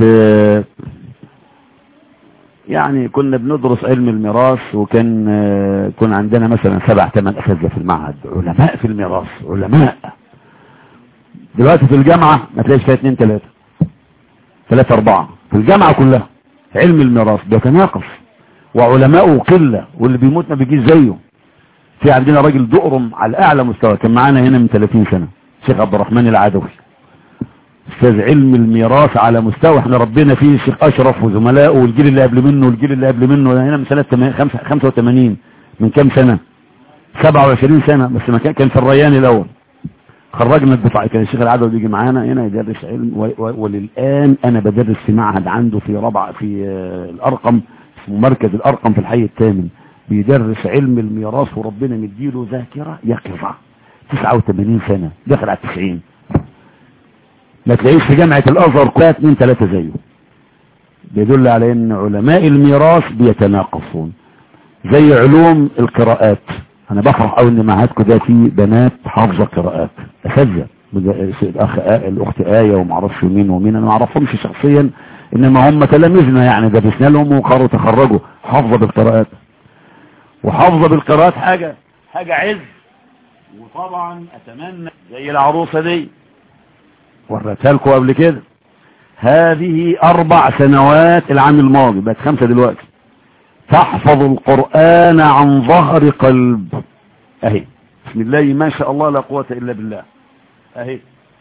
S1: يعني كنا بندرس علم الميراث وكان كنا عندنا مثلا سبع ثمان اساتذه في المعهد علماء في الميراث علماء دلوقتي في الجامعه ما تلاقيش فيها اثنين ثلاثه ثلاثه اربعه في الجامعه كلها علم الميراث بيتناقص وعلماءه قله واللي بيموت ما بيجيش زيه في عندنا راجل دقرم على اعلى مستوى كان معانا هنا من 30 سنة الشيخ عبد الرحمن العدوي استاذ علم الميراث على مستوى احنا ربنا فيه الشيخ اشرف وزملائه والجيل اللي قبل منه والجيل اللي قبل منه هنا من سنة 85 من كام سنة 27 سنة بس ما كان كان في الريان الاول خرجنا الدفعة كان الشيخ العدوي بيجي معانا هنا يدرس علم وللآن انا بدرس في معهد عنده في ربع في الارقم اسمه مركز الارقم في الحي الثامن بيدرس علم الميراث وربنا مديله ذاكرة يقظة 89 سنة داخل على 90 ما تلاقيش في جامعة الازهر كلها اتنين ثلاثة زيه بيدل على ان علماء الميراث بيتناقصون زي علوم القراءات انا بفرح قوي ان معهدكم ده فيه بنات حافظه قراءات اساتذه الاخ آه الاخت ايه وما اعرفش مين ومين انا ما اعرفهمش شخصيا انما هم تلاميذنا يعني درسنا لهم وقروا تخرجوا حافظه بالقراءات وحافظه بالقراءات حاجه حاجه عز وطبعا اتمنى زي العروسه دي وريتها لكم قبل كده هذه اربع سنوات العام الماضي بقت خمسه دلوقتي تحفظ القرآن عن ظهر قلب اهي بسم الله ما شاء الله لا قوة الا بالله اهي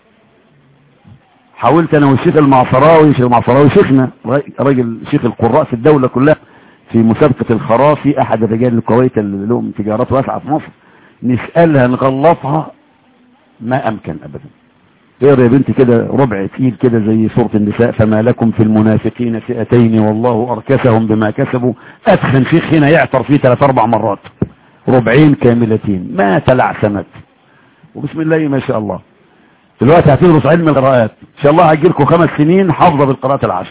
S1: حاولت انا والشيخ المعصراوي شيخ المعصراوي شيخنا راجل شيخ القراء في الدولة كلها في مسابقة الخرافي احد الرجال الكويت اللي لهم تجارات واسعة في مصر نسألها نغلطها ما امكن ابدا اقرا يا بنتي كده ربع تقيل كده زي سورة النساء فما لكم في المنافقين فئتين والله اركسهم بما كسبوا ادخن شيخ هنا يعطر فيه ثلاث اربع مرات ربعين كاملتين ما تلعثمت وبسم الله ما شاء الله دلوقتي هتدرس علم القراءات ان شاء الله هجي لكم خمس سنين حافظه بالقراءات العشر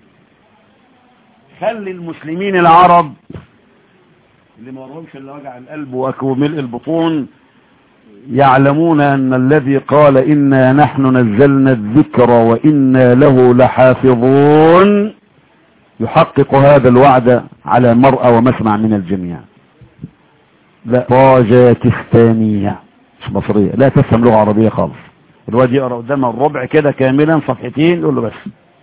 S1: خلي المسلمين العرب اللي ما ورهمش الا وجع القلب وملء البطون يعلمون أن الذي قال إنا نحن نزلنا الذكر وإنا له لحافظون يحقق هذا الوعد على مرأى ومسمع من الجميع لا طاجاكستانية مش مصرية لا تفهم لغة عربية خالص الواد يقرأ قدامها الربع كده كاملا صفحتين يقول له بس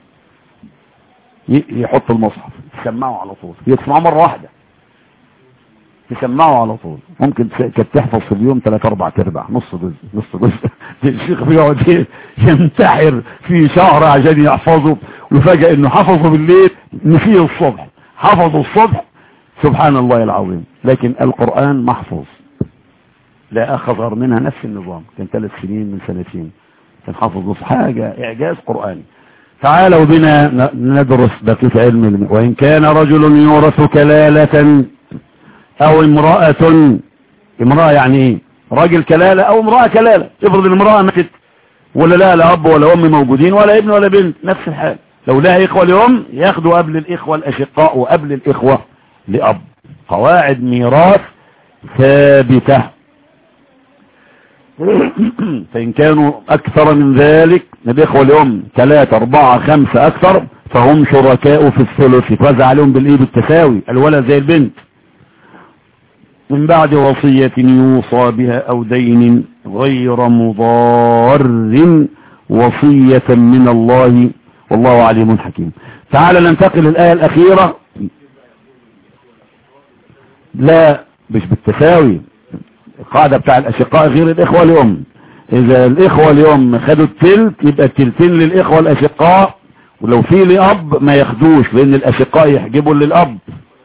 S1: يحط المصحف يسمعه على طول يسمعه مرة واحدة تسمعه على طول ممكن كانت تحفظ في اليوم ثلاث اربع ارباع نص جزء نص جزء الشيخ بيقعد ينتحر في شهر عشان يحفظه وفجأة انه حفظه بالليل نسيه الصبح حفظه الصبح سبحان الله العظيم لكن القرآن محفوظ لا اخ اصغر منها نفس النظام كان ثلاث سنين من سنتين كان حفظه حاجة اعجاز قرآني تعالوا بنا ندرس بقية علم وإن كان رجل يورث كلالة او امرأة امرأة يعني ايه راجل كلالة او امرأة كلالة افرض الامرأة ماتت ولا لا لا اب ولا ام موجودين ولا ابن ولا بنت نفس الحال لو لها اخوة لام ياخدوا قبل الاخوة الاشقاء وقبل الاخوة لاب قواعد ميراث ثابتة فإن كانوا أكثر من ذلك الإخوة اليوم ثلاثة أربعة خمسة أكثر فهم شركاء في الثلث يتوزع عليهم بالإيه بالتساوي الولد زي البنت من بعد وصية يوصى بها أو دين غير مضار وصية من الله والله عليم حكيم تعال ننتقل الآية الأخيرة لا مش بالتساوي القاعدة بتاع الأشقاء غير الإخوة اليوم إذا الإخوة اليوم خدوا التلت يبقى التلتين للإخوة الأشقاء ولو في لأب ما ياخدوش لأن الأشقاء يحجبوا للأب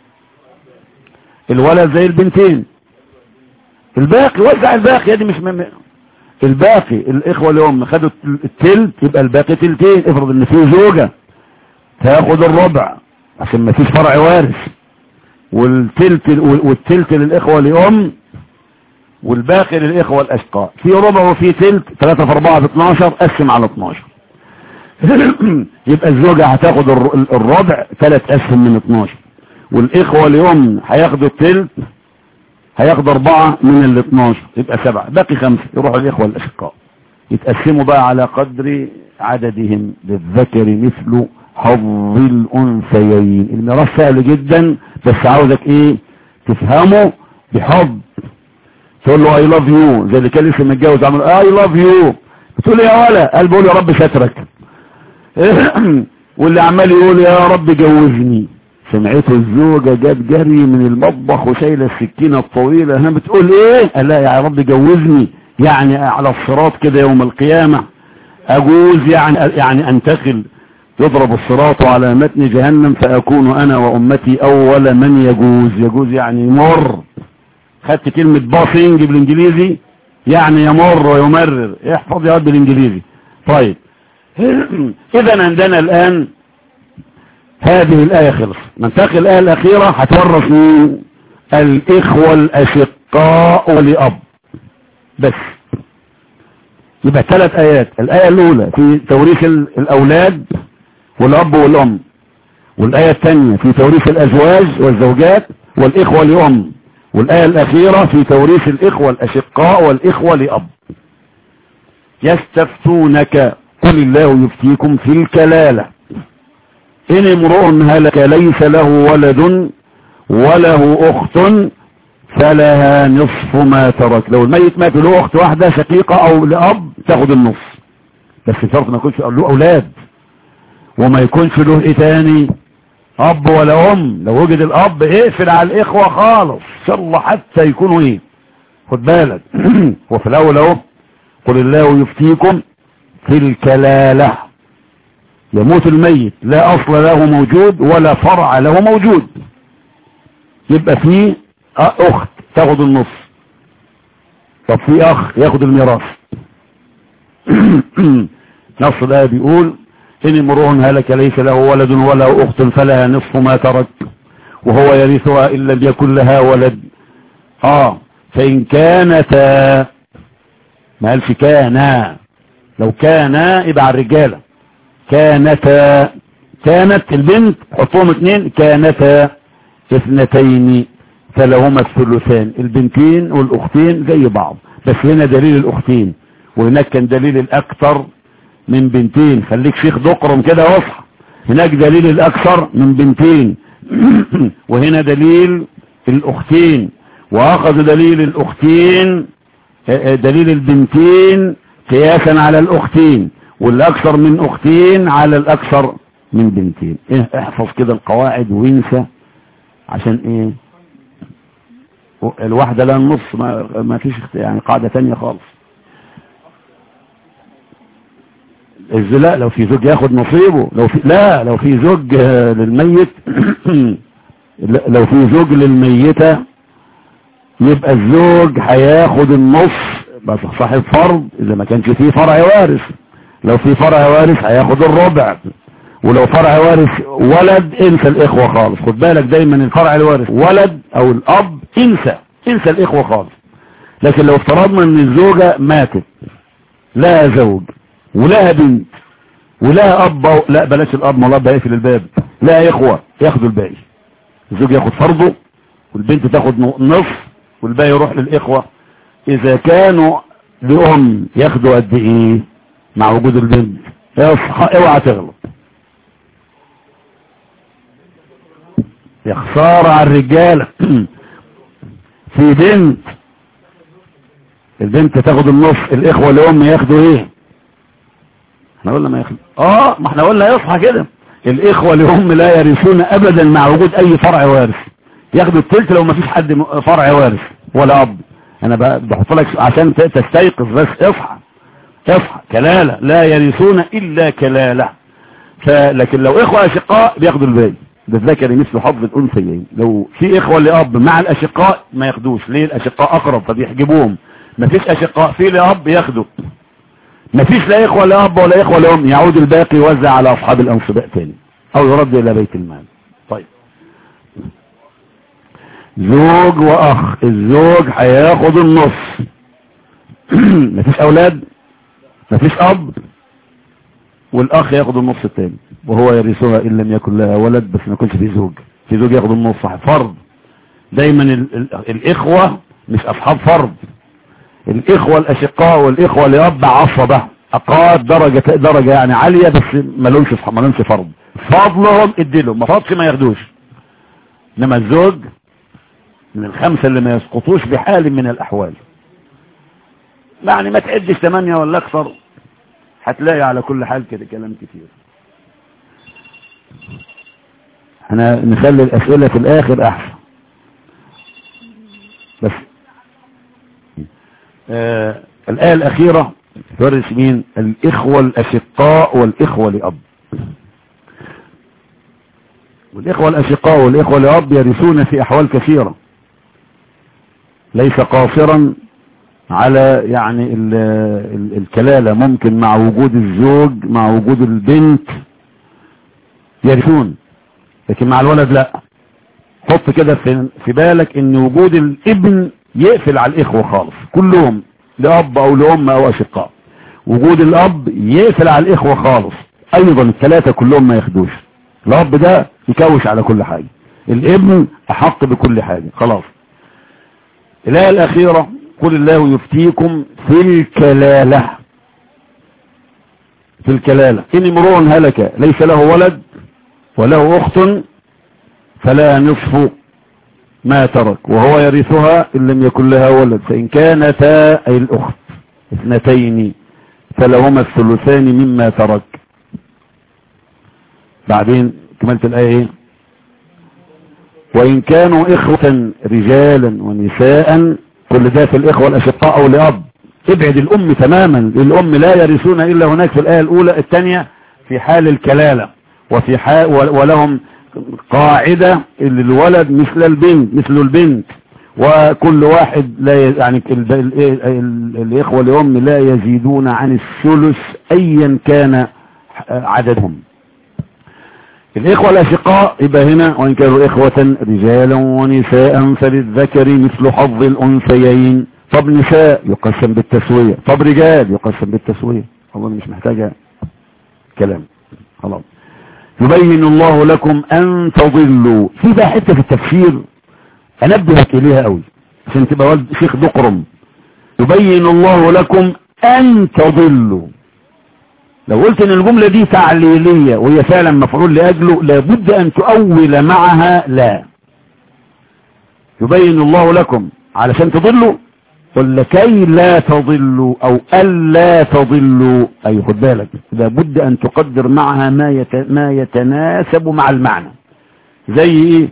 S1: الولد زي البنتين الباقي وزع الباقي دي مش مم... الباقي الاخوة اليوم خدوا التلت يبقى الباقي تلتين افرض ان في زوجة تاخد الربع عشان ما فيش فرع وارث والتلت والتلت للاخوة اليوم والباقي للاخوة الاشقاء في ربع وفي تلت 3 في 4 في 12 قسم على 12 يبقى الزوجة هتاخد الربع 3 اسهم من 12 والاخوة اليوم هياخدوا التلت هياخدوا اربعة من ال 12 يبقى سبعة باقي خمسة يروحوا الاخوة الاشقاء يتقسموا بقى على قدر عددهم للذكر مثل حظ الانثيين الميراث سهل جدا بس عاوزك ايه تفهمه بحب تقول له اي لاف يو زي اللي كان لسه متجوز عمل اي لاف يو بتقول يا ولا قال بقول يا رب سترك واللي عمال يقول يا رب جوزني سمعته الزوجة جت جري من المطبخ وشايله السكينة الطويلة ها بتقول ايه قال لا يا رب جوزني يعني على الصراط كده يوم القيامة اجوز يعني يعني انتقل يضرب الصراط على متن جهنم فاكون انا وامتي اول من يجوز يجوز يعني يمر خدت كلمة باسنج بالانجليزي يعني يمر ويمرر احفظ يا رب بالانجليزي طيب اذا عندنا الان هذه الآية خلص ننتقل الآية الأخيرة هتورث مين الإخوة الأشقاء ولأب بس يبقى ثلاث آيات الآية الأولى في توريث الأولاد والأب والأم والآية الثانية في توريث الأزواج والزوجات والإخوة لأم والآية الأخيرة في توريث الإخوة الأشقاء والإخوة لأب يستفتونك قل الله يفتيكم في الكلالة إن امرؤ هلك ليس له ولد وله أخت فلها نصف ما ترك لو الميت مات له أخت واحدة شقيقة أو لأب تاخد النص بس شرط ما يكونش له أولاد وما يكونش له إيه تاني أب ولا أم لو وجد الأب اقفل على الإخوة خالص إن شاء الله حتى يكونوا إيه خد بالك وفي الأول أهو قل الله يفتيكم في الكلالة يموت الميت لا أصل له موجود ولا فرع له موجود يبقى فيه أخت تاخد النص طب في أخ ياخد الميراث نص الآية بيقول إن امرؤ هلك ليس له ولد ولا أخت فلها نصف ما ترك وهو يرثها إن لم يكن لها ولد آه فإن كانتا ما قالش كانا لو كانا يبقى على الرجالة كانتا كانت البنت حطهم اتنين كانتا اثنتين فلهما الثلثان البنتين والاختين زي بعض بس هنا دليل الاختين وهناك كان دليل الاكثر من بنتين خليك شيخ دقرم كده واصحى هناك دليل الاكثر من بنتين وهنا دليل الاختين واخذ دليل الاختين دليل البنتين قياسا على الاختين والاكثر من اختين على الاكثر من بنتين احفظ كده القواعد وانسى عشان ايه الواحدة لا النص ما, ما فيش يعني قاعدة تانية خالص لا لو في زوج ياخد نصيبه لو في لا لو في زوج للميت لو في زوج للميتة يبقى الزوج هياخد النص بس صاحب فرض اذا ما كانش فيه فرع وارث لو في فرع وارث هياخد الربع ولو فرع وارث ولد انسى الاخوة خالص خد بالك دايما الفرع الوارث ولد او الاب انسى انسى الاخوة خالص لكن لو افترضنا ان الزوجة ماتت لها زوج ولها بنت ولها اب لا بلاش الاب ما الاب هيقفل الباب لا اخوة ياخدوا الباقي الزوج ياخد فرضه والبنت تاخد نصف والباقي يروح للاخوة اذا كانوا لام ياخدوا قد ايه مع وجود البنت اوعى تغلط يا خسارة على الرجالة في بنت البنت تاخد النص الاخوة الام ياخدوا ايه احنا قلنا ما ياخد اه ما احنا قلنا يصحى كده الاخوة الام لا يرثون ابدا مع وجود اي فرع وارث ياخدوا التلت لو ما فيش حد فرع وارث ولا اب انا بحط لك عشان تستيقظ بس اصحى اصحى كلالة لا يرثون الا كلالة لكن لو اخوة اشقاء بياخدوا الباقي بالذكر مثل حظ الانثيين لو في اخوة لاب مع الاشقاء ما ياخدوش ليه الاشقاء اقرب فبيحجبوهم ما فيش اشقاء في لاب ياخدوا ما فيش لا اخوة لاب ولا اخوة لام يعود الباقي يوزع على اصحاب الانصباء تاني او يرد الى بيت المال طيب زوج واخ الزوج هياخد النص ما فيش اولاد ما فيش اب والاخ ياخد النص التاني وهو يرثها ان لم يكن لها ولد بس ما يكونش في زوج في زوج ياخد النص فرض دايما ال ال الاخوة مش اصحاب فرض الاخوة الاشقاء والاخوة لاب عصبة اقاد درجة درجة يعني عالية بس ما لهمش ما لهمش فرض فضلهم اديلهم ما فضش ما ياخدوش انما الزوج من الخمسة اللي ما يسقطوش بحال من الاحوال يعني ما تعدش ثمانية ولا اكثر هتلاقي على كل حال كده كلام كتير احنا نخلي الاسئلة في الاخر احسن بس آه الآية الأخيرة تورث مين الإخوة الأشقاء والإخوة لأب والإخوة الأشقاء والإخوة لأب يرثون في أحوال كثيرة ليس قاصرا على يعني ال ال الكلالة ممكن مع وجود الزوج مع وجود البنت يرثون لكن مع الولد لا حط كده في, في بالك ان وجود الابن يقفل على الاخوة خالص كلهم لاب او لام او اشقاء وجود الاب يقفل على الاخوة خالص ايضا الثلاثة كلهم ما ياخدوش الاب ده يكوش على كل حاجة الابن احق بكل حاجة خلاص الايه الاخيرة قل الله يفتيكم في الكلالة في الكلالة ان امرؤ هلك ليس له ولد وله اخت فلا نصف ما ترك وهو يرثها ان لم يكن لها ولد فان كانتا اي الاخت اثنتين فلهما الثلثان مما ترك بعدين كملت الايه ايه وان كانوا اخوة رجالا ونساء كل ده في الاخوة الاشقاء او لاب ابعد الام تماما الام لا يرثون الا هناك في الايه الاولى الثانية في حال الكلالة وفي حال ولهم قاعدة الولد مثل البنت مثل البنت وكل واحد لا يعني الاخوة لام لا يزيدون عن الثلث ايا كان عددهم الإخوة الأشقاء يبقى هنا وإن كانوا إخوة رجالا ونساء فللذكر مثل حظ الأنثيين طب نساء يقسم بالتسوية طب رجال يقسم بالتسوية والله مش محتاجة كلام خلاص يبين الله لكم أن تضلوا في بقى حتة في التفسير أنبهك إليها قوي عشان تبقى ولد شيخ دقرم يبين الله لكم أن تضلوا لو قلت ان الجملة دي تعليلية وهي فعلا مفعول لأجله لابد ان تؤول معها لا يبين الله لكم علشان تضلوا ولا كي لا تضلوا او الا تضلوا اي خد بالك لابد ان تقدر معها ما, يت... ما يتناسب مع المعنى زي ايه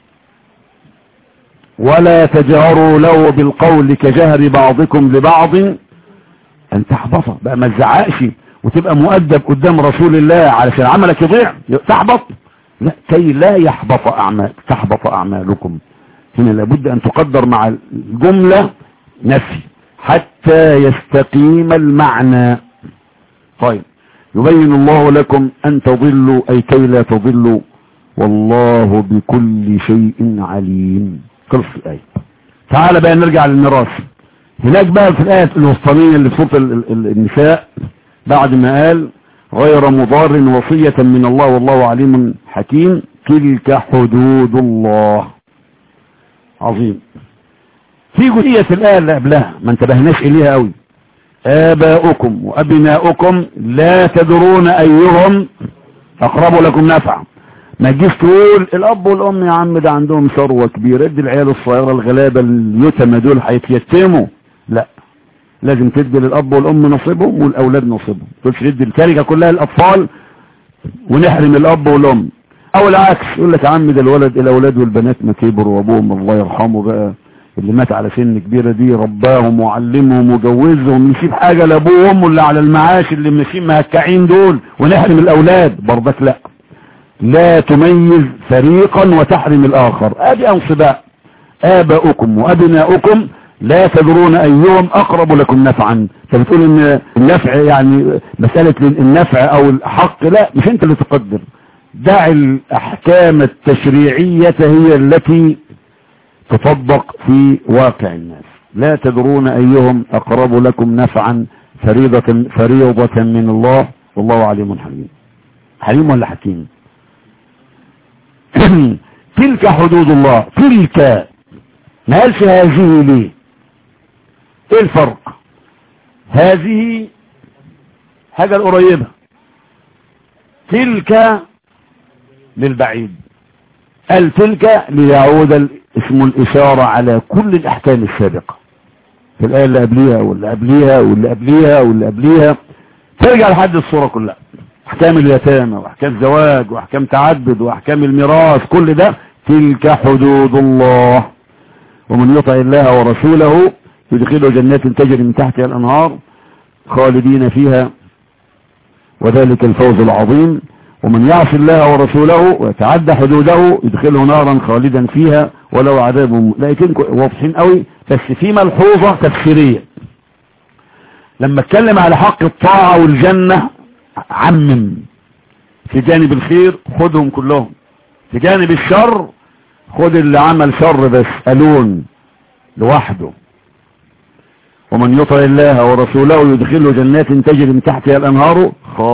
S1: ولا تجهروا له بالقول كجهر بعضكم لبعض ان تحبط بقى ما تزعقش وتبقى مؤدب قدام رسول الله علشان عملك يضيع تحبط لا كي لا يحبط أعمال تحبط أعمالكم هنا لابد أن تقدر مع الجملة نفي حتى يستقيم المعنى طيب يبين الله لكم أن تضلوا أي كي لا تضلوا والله بكل شيء عليم خلص الآية تعال بقى نرجع للميراث هناك بقى في الآية الوسطانية اللي في سورة النساء بعد ما قال غير مضار وصية من الله والله عليم حكيم تلك حدود الله عظيم في جزئية الآية اللي قبلها ما انتبهناش إليها قوي آباؤكم وأبناؤكم لا تدرون أيهم أقرب لكم نفعا ما تجيش تقول الأب والأم يا عم ده عندهم ثروة كبيرة ادي العيال الصغيرة الغلابة اليتامى دول هيتيتموا لا لازم تدي للأب والأم نصيبهم والأولاد نصيبهم تقولش ندي التركة كلها للأطفال ونحرم الأب والأم أو العكس يقول لك يا عم ده الولد الأولاد والبنات ما كبروا وأبوهم الله يرحمه بقى اللي مات على سن كبيرة دي رباهم وعلمهم وجوزهم نسيب حاجة لأبوه وأمه اللي على المعاش اللي ماشيين مهكعين دول ونحرم الأولاد برضك لا لا تميز فريقا وتحرم الآخر ادي أنصباء آباؤكم وأبناؤكم لا تدرون أيهم أقرب لكم نفعا فبتقول إن النفع يعني مسألة النفع أو الحق لا مش أنت اللي تقدر دع الأحكام التشريعية هي التي تطبق في واقع الناس لا تدرون أيهم أقرب لكم نفعا فريضة, فريضة من الله والله عليم حليم حليم ولا حكيم تلك حدود الله تلك ما قالش هذه ليه ايه الفرق هذه حاجة القريبة تلك للبعيد قال تلك ليعود اسم الإشارة على كل الأحكام السابقة في الآية اللي قبليها واللي قبليها واللي قبليها واللي قبليها ترجع لحد الصورة كلها أحكام اليتامى وأحكام الزواج وأحكام تعدد وأحكام الميراث كل ده تلك حدود الله ومن يطع الله ورسوله يدخله جنات تجري من تحتها الأنهار خالدين فيها وذلك الفوز العظيم ومن يعص الله ورسوله ويتعدى حدوده يدخله نارا خالدا فيها ولو عذاب لكن واضحين قوي بس في ملحوظة تفسيرية لما اتكلم على حق الطاعة والجنة عمم في جانب الخير خدهم كلهم في جانب الشر خد اللي عمل شر بس ألون لوحده ومن يطع الله ورسوله يدخله جنات تجري من تحتها الانهار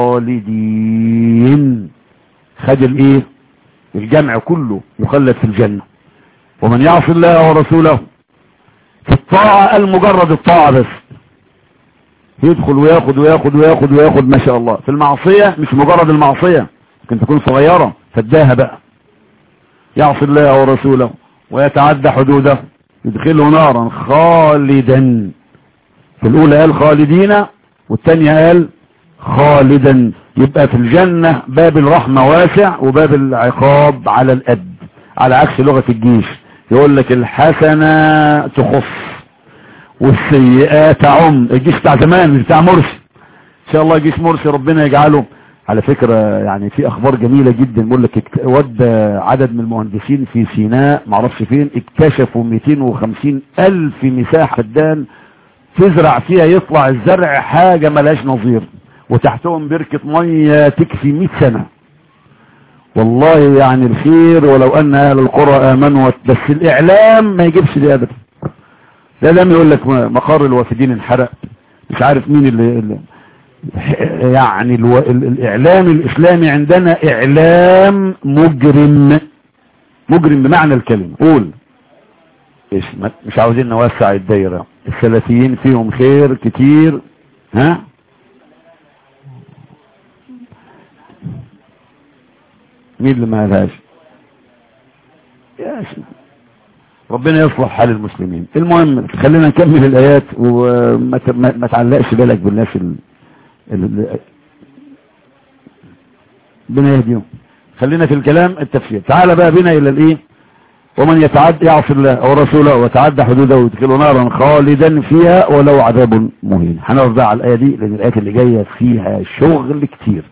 S1: خالدين خد الايه الجمع كله يخلد في الجنة ومن يعصي الله ورسوله في الطاعة المجرد الطاعة بس يدخل وياخد وياخد وياخد وياخد ما شاء الله في المعصية مش مجرد المعصية ممكن تكون صغيرة فداها بقى يعصي الله ورسوله ويتعدى حدوده يدخله نارا خالدا في الاولى قال خالدين والتانية قال خالدا يبقى في الجنة باب الرحمة واسع وباب العقاب على الأد على عكس لغة الجيش يقول لك الحسنة تخص والسيئات تعم الجيش بتاع زمان مش بتاع مرسي ان شاء الله جيش مرسي ربنا يجعله على فكرة يعني في اخبار جميلة جدا بيقول لك ود عدد من المهندسين في سيناء معرفش فين اكتشفوا 250 الف مساحة فدان تزرع فيها يطلع الزرع حاجة ملاش نظير وتحتهم بركة مية تكفي 100 سنة والله يعني الخير ولو ان اهل القرى امنوا بس الاعلام ما يجيبش دي ابدا الاعلام يقول لك مقر الوافدين انحرق مش عارف مين اللي, اللي يعني الو... الاعلام الاسلامي عندنا اعلام مجرم مجرم بمعنى الكلمة قول إيش مش عاوزين نوسع الدايرة السلفيين فيهم خير كتير ها مين اللي ما قالهاش يا شيخ ربنا يصلح حال المسلمين المهم خلينا نكمل الايات وما ما تعلقش بالك بالناس ال... ال... ربنا يهديهم خلينا في الكلام التفسير تعال بقى بنا الى الايه ومن يتعد يعصي الله ورسوله وتعدى حدوده ويدخله نارا خالدا فيها ولو عذاب مهين هنقف بقى على الايه دي لان الايات اللي جايه فيها شغل كتير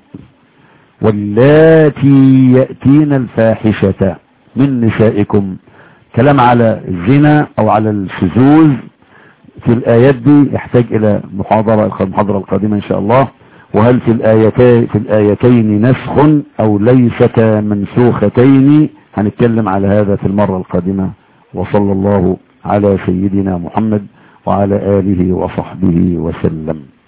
S1: واللاتي يأتين الفاحشة من نسائكم كلام على الزنا او على الشذوذ في الايات دي يحتاج الى محاضرة المحاضرة القادمة ان شاء الله وهل في الايتين في الايتين نسخ او ليستا منسوختين هنتكلم على هذا في المرة القادمة وصلى الله على سيدنا محمد وعلى آله وصحبه وسلم